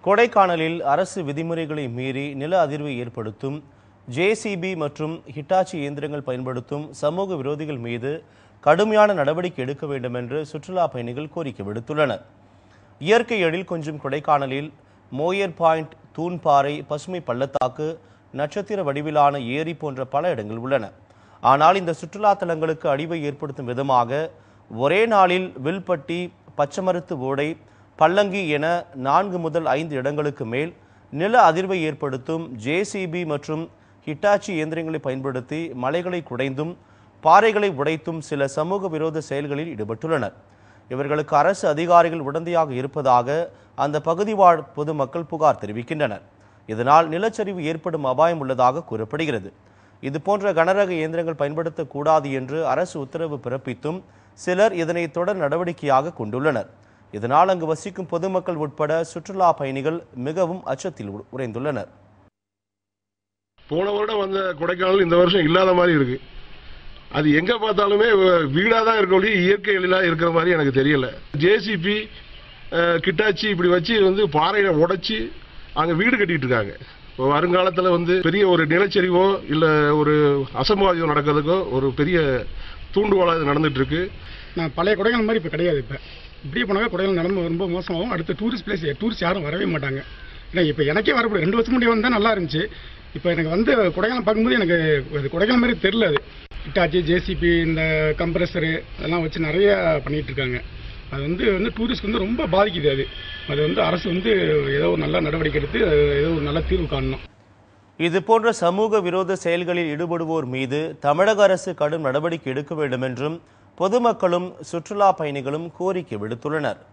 கொடைக்கானலில் அரசு விதிமுறைகளை மீறி நில அதிர்வை ஏற்படுத்தும் ஜேசிபி மற்றும் ஹிட்டாச்சி இயந்திரங்கள் பயன்படுத்தும் சமூக விரோதிகள் மீது கடுமையான நடவடிக்கை எடுக்க வேண்டும் என்று சுற்றுலா பயணிகள் கோரிக்கை விடுத்துள்ளனர் இயற்கை எழில் கொஞ்சம் கொடைக்கானலில் மோயர் பாயிண்ட் தூண்பாறை பசுமை பள்ளத்தாக்கு நட்சத்திர வடிவிலான ஏரி போன்ற பல இடங்கள் உள்ளன ஆனால் இந்த சுற்றுலா தலங்களுக்கு அழிவை ஏற்படுத்தும் விதமாக ஒரே நாளில் வில்பட்டி பச்சமரத்து ஓடை பல்லங்கி என நான்கு முதல் ஐந்து இடங்களுக்கு மேல் நில அதிர்வை ஏற்படுத்தும் ஜேசிபி மற்றும் ஹிட்டாச்சி இயந்திரங்களை பயன்படுத்தி மலைகளை குடைந்தும் பாறைகளை உடைத்தும் சில சமூக விரோத செயல்களில் ஈடுபட்டுள்ளனர் இவர்களுக்கு அரசு அதிகாரிகள் உடந்தையாக இருப்பதாக அந்த பகுதி வாழ் பொதுமக்கள் புகார் தெரிவிக்கின்றனர் இதனால் நிலச்சரிவு ஏற்படும் அபாயம் உள்ளதாக கூறப்படுகிறது இது போன்ற கனரக இயந்திரங்கள் பயன்படுத்தக்கூடாது என்று அரசு உத்தரவு பிறப்பித்தும் சிலர் இதனை தொடர் நடவடிக்கையாக கொண்டுள்ளனர் இதனால் அங்கு வசிக்கும் பொதுமக்கள் உட்பட சுற்றுலா பயணிகள் மிகவும் அச்சத்தில் உ- உறைந்துள்ளனர் போன வருடம் வந்த கொடைக்கானல் இந்த வருஷம் இல்லாத மாதிரி இருக்கு அது எங்க பார்த்தாலுமே வீடா தான் இருக்க ஒழிய இயற்கை எழிலா இருக்கிற மாதிரி எனக்கு தெரியல ஜேசிபி கிட்டாச்சி இப்படி வச்சு வந்து பாறையை உடைச்சு அங்க வீடு கட்டிட்டு இருக்காங்க இப்போ வருங்காலத்துல வந்து பெரிய ஒரு நிலச்சரிவோ இல்ல ஒரு அசம்பாவிதம் நடக்கிறதுக்கோ ஒரு பெரிய தூண்டுகோலா இது நடந்துட்டு இருக்கு நான் பழைய கொடைக்கானல் மாதிரி இப்போ கிடையாது இப்போ இப்படியே போனாக்க கொடைக்கானல் நிலம ரொம்ப மோசமாகும் அடுத்த டூரிஸ்ட் பிளேஸ் டூரிஸ்ட் யாரும் வரவே மாட்டாங்க ஏன்னா இப்போ எனக்கே வரப்படும் ரெண்டு வருஷம் முன்னாடி வந்தால் நல்லா இருந்துச்சு இப்போ எனக்கு வந்து கொடைக்கானல் பார்க்கும்போது எனக்கு அது கொடைக்கானல் மாதிரி தெரில அது இட்டாச்சி ஜேசிபி இந்த கம்ப்ரஸரு அதெல்லாம் வச்சு நிறைய பண்ணிட்டு இருக்காங்க அது வந்து வந்து டூரிஸ்ட் வந்து ரொம்ப பாதிக்குது அது அது வந்து அரசு வந்து ஏதோ ஒரு நல்ல நடவடிக்கை எடுத்து அது ஏதோ ஒரு நல்ல தீர்வு காணணும் இது போன்ற சமூக விரோத செயல்களில் ஈடுபடுவோர் மீது தமிழக அரசு கடும் நடவடிக்கை எடுக்க வேண்டும் என்றும் பொதுமக்களும் சுற்றுலா பயணிகளும் கோரிக்கை விடுத்துள்ளனர்